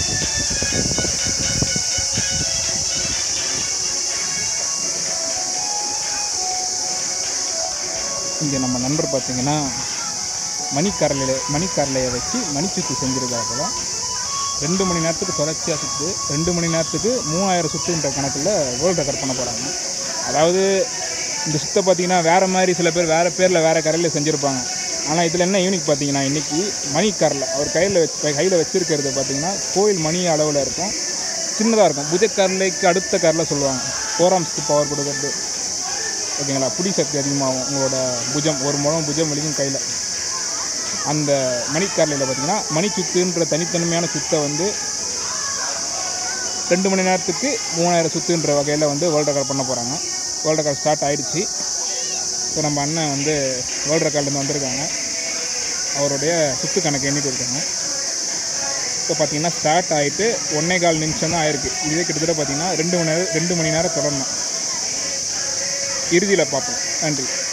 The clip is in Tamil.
இங்கே நம்ம நண்பர் பார்த்தீங்கன்னா மணிக்கரலையை மணிக்கரலையை வச்சு மணிச்சுத்து செஞ்சுருக்காப்புல ரெண்டு மணி நேரத்துக்கு தொடர்ச்சியாக சுற்று ரெண்டு மணி நேரத்துக்கு மூவாயிரம் சுற்றுன்ற கணக்கில் வேர்ல்டு ரெக்கார்ட் பண்ண போகிறாங்க அதாவது இந்த சுத்தை பார்த்தீங்கன்னா வேறு மாதிரி சில பேர் வேறு பேரில் வேறு கரையில் செஞ்சுருப்பாங்க ஆனால் இதில் என்ன யூனிக் பார்த்தீங்கன்னா இன்றைக்கி மணிக்கரலை அவர் கையில் வச்சு கையில் வச்சுருக்கிறது பார்த்தீங்கன்னா கோயில் மணி அளவில் இருக்கும் சின்னதாக இருக்கும் புஜக்கரலைக்கு அடுத்த கரலை சொல்லுவாங்க ஃபோராம்ஸ்க்கு பவர் கொடுக்கறது ஓகேங்களா புடி சக்தி அதிகமாகும் உங்களோட புஜம் ஒரு முழம் புஜம் வலிக்கும் கையில் அந்த மணிக்காரலையில் பார்த்தீங்கன்னா மணிச்சுத்துன்ற தனித்தன்மையான சுத்தை வந்து ரெண்டு மணி நேரத்துக்கு மூணாயிரம் சுத்துன்ற வகையில் வந்து வேர்ல்டு ரெக்கார்ட் பண்ண போகிறாங்க வேர்ல்டு ரெக்கார்ட் ஸ்டார்ட் ஆயிடுச்சு ஸோ நம்ம அண்ணன் வந்து வேர்ல்டு ரெக்கார்ட்லேருந்து வந்திருக்காங்க அவருடைய சுத்து கணக்கு எண்ணிட்டு இருக்காங்க இப்போ பார்த்தீங்கன்னா ஸ்டார்ட் ஆகிட்டு ஒன்றே கால் நிமிஷம் தான் ஆயிருக்கு இதுவே கிட்டத்தட்ட பார்த்தீங்கன்னா ரெண்டு மணி நேரம் ரெண்டு மணி நேரம் தொடரணும் இறுதியில் பார்ப்போம் நன்றி